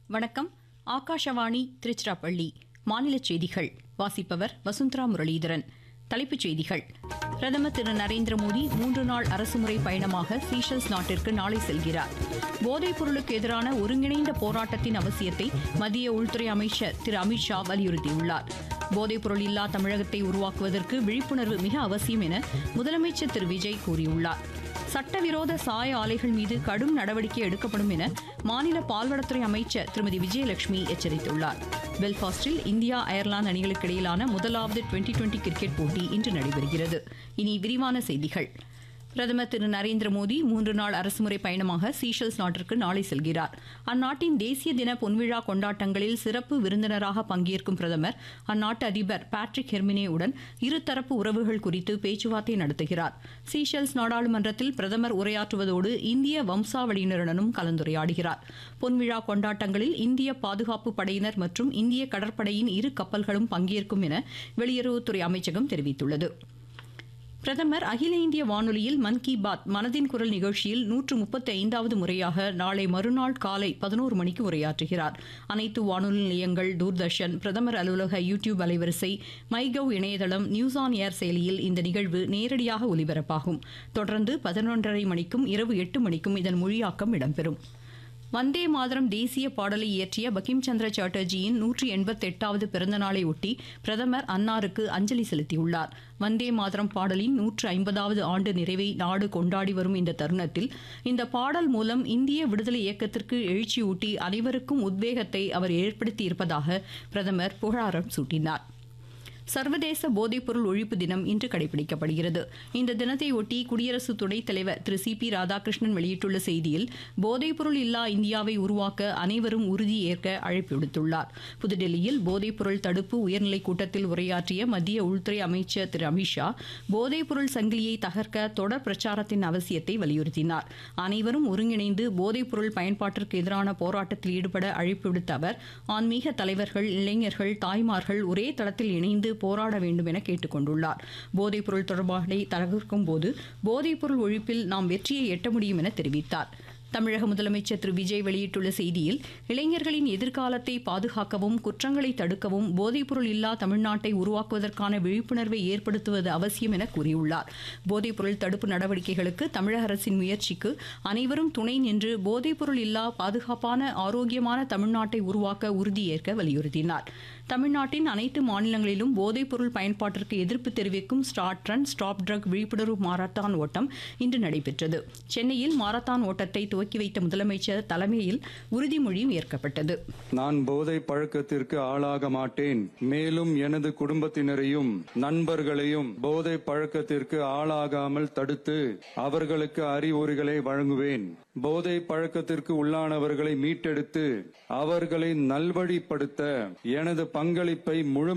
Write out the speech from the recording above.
வணக்கம் ஆகாஷவாணி திருச்சிராப்பள்ளி மாநில செய்திகள் வாசிப்பவர் வசுந்தரா முரளிதரன் தலைப்புச் செய்திகள் பிரதமர் திரு நரேந்திர மோடி மூன்று நாள் அரசுமுறை பயணமாக சீஷல்ஸ் நாட்டிற்கு நாளை செல்கிறார் போதைப் பொருளுக்கு எதிரான ஒருங்கிணைந்த போராட்டத்தின் அவசியத்தை மத்திய உள்துறை அமைச்சர் திரு அமித்ஷா வலியுறுத்தியுள்ளார் போதைப் பொருள் இல்லா தமிழகத்தை உருவாக்குவதற்கு விழிப்புணர்வு மிக அவசியம் என முதலமைச்சர் திரு விஜய் கூறியுள்ளார் சட்டவிரோத சாய ஆலைகள் மீது கடும் நடவடிக்கை எடுக்கப்படும் என மாநில பால்வளத்துறை அமைச்சர் திருமதி விஜயலட்சுமி எச்சரித்துள்ளார் பெல்பாஸ்டில் இந்தியா அயர்லாந்து அணிகளுக்கு இடையிலான முதலாவது டுவெண்டி டுவெண்டி கிரிக்கெட் போட்டி இன்று நடைபெறுகிறது இனி விரிவான செய்திகள் பிரதமர் திரு நரேந்திர மோடி மூன்று நாள் அரசுமுறை பயணமாக சீஷல்ஸ் நாட்டிற்கு நாளை செல்கிறார் அந்நாட்டின் தேசிய தின பொன்விழா கொண்டாட்டங்களில் சிறப்பு விருந்தினராக பங்கேற்கும் பிரதமர் அந்நாட்டு அதிபர் பேட்ரிக் ஹெர்மினேவுடன் இருதரப்பு உறவுகள் குறித்து பேச்சுவார்த்தை நடத்துகிறார் சீஷல்ஸ் நாடாளுமன்றத்தில் பிரதமர் உரையாற்றுவதோடு இந்திய வம்சாவளியினருடனும் கலந்துரையாடுகிறார் பொன்விழா கொண்டாட்டங்களில் இந்திய பாதுகாப்பு படையினர் மற்றும் இந்திய கடற்படையின் இரு கப்பல்களும் பங்கேற்கும் என வெளியுறவுத்துறை அமைச்சகம் தெரிவித்துள்ளது பிரதமர் அகில இந்திய வானொலியில் மன் கி பாத் மனதின் குரல் நிகழ்ச்சியில் நூற்று முப்பத்தி ஐந்தாவது முறையாக நாளை மறுநாள் காலை பதினோரு மணிக்கு உரையாற்றுகிறார் அனைத்து வானொலி நிலையங்கள் தூர்தர்ஷன் பிரதமர் அலுவலக யூ டியூப் அலைவரிசை மைகவ் இணையதளம் நியூஸ் ஆன் ஏர் செயலியில் இந்த நிகழ்வு நேரடியாக ஒலிபரப்பாகும் தொடர்ந்து பதினொன்றரை மணிக்கும் இரவு எட்டு மணிக்கும் இதன் மொழியாக்கம் இடம்பெறும் வந்தே மாதரம் தேசிய பாடலை இயற்றிய பகிம் சந்திர சாட்டர்ஜியின் நூற்றி எண்பத்தி எட்டாவது பிறந்தநாளை ஒட்டி பிரதமர் அன்னாருக்கு அஞ்சலி செலுத்தியுள்ளார் வந்தே மாதரம் பாடலின் நூற்று ஐம்பதாவது ஆண்டு நிறைவை நாடு கொண்டாடி வரும் இந்த தருணத்தில் இந்த பாடல் மூலம் இந்திய விடுதலை இயக்கத்திற்கு எழுச்சியூட்டி அனைவருக்கும் உத்வேகத்தை அவர் ஏற்படுத்தியிருப்பதாக பிரதமர் புகழாரம் சூட்டினார் சர்வதேச போதைப்பொருள் ஒழிப்பு தினம் இன்று கடைபிடிக்கப்படுகிறது இந்த தினத்தையொட்டி குடியரசு துணைத் தலைவர் திரு சி பி ராதாகிருஷ்ணன் வெளியிட்டுள்ள செய்தியில் போதைப்பொருள் இல்லா இந்தியாவை உருவாக்க அனைவரும் உறுதி ஏற்க அழைப்பு விடுத்துள்ளார் புதுடெல்லியில் போதைப்பொருள் தடுப்பு உயர்நிலைக் கூட்டத்தில் உரையாற்றிய மத்திய உள்துறை அமைச்சர் திரு அமித்ஷா போதைப்பொருள் சங்கிலியை தகர்க்க தொடர் பிரச்சாரத்தின் அவசியத்தை வலியுறுத்தினார் அனைவரும் ஒருங்கிணைந்து போதைப்பொருள் பயன்பாட்டிற்கு எதிரான போராட்டத்தில் ஈடுபட அழைப்பு விடுத்த அவர் ஆன்மீக தலைவர்கள் இளைஞர்கள் தாய்மார்கள் ஒரே தளத்தில் இணைந்து போராட வேண்டும் என கேட்டுக் கொண்டுள்ளார் போதைப்பொருள் தொடர்பாடலை தகர்க்கும் போது போதைப்பொருள் ஒழிப்பில் நாம் வெற்றியை எட்ட முடியும் என தெரிவித்தார் தமிழக முதலமைச்சர் திரு விஜய் வெளியிட்டுள்ள செய்தியில் இளைஞர்களின் எதிர்காலத்தை பாதுகாக்கவும் குற்றங்களை தடுக்கவும் போதைப்பொருள் இல்லா தமிழ்நாட்டை உருவாக்குவதற்கான விழிப்புணர்வை ஏற்படுத்துவது அவசியம் என கூறியுள்ளார் போதைப்பொருள் தடுப்பு நடவடிக்கைகளுக்கு தமிழக அரசின் முயற்சிக்கு அனைவரும் துணை நின்று போதைப்பொருள் இல்லா பாதுகாப்பான ஆரோக்கியமான தமிழ்நாட்டை உருவாக்க உறுதியேற்க வலியுறுத்தினார் தமிழ்நாட்டின் அனைத்து மாநிலங்களிலும் போதைப்பொருள் பயன்பாட்டிற்கு எதிர்ப்பு தெரிவிக்கும் ஸ்டார்ட் ரன் ஸ்டாப் ட்ரக் விழிப்புணர்வு மாரத்தான் ஓட்டம் இன்று நடைபெற்றது சென்னையில் மாரத்தான் ஓட்டத்தை துவக்கி வைத்த முதலமைச்சர் தலைமையில் உறுதிமொழியும் ஏற்கப்பட்டது நான் போதை பழக்கத்திற்கு ஆளாக மாட்டேன் மேலும் எனது குடும்பத்தினரையும் நண்பர்களையும் போதை பழக்கத்திற்கு ஆளாகாமல் தடுத்து அவர்களுக்கு அறிவுரைகளை வழங்குவேன் போதை பழக்கத்திற்கு உள்ளானவர்களை மீட்டெடுத்து அவர்களை நல்வழிப்படுத்த எனது பங்களிப்பை முழு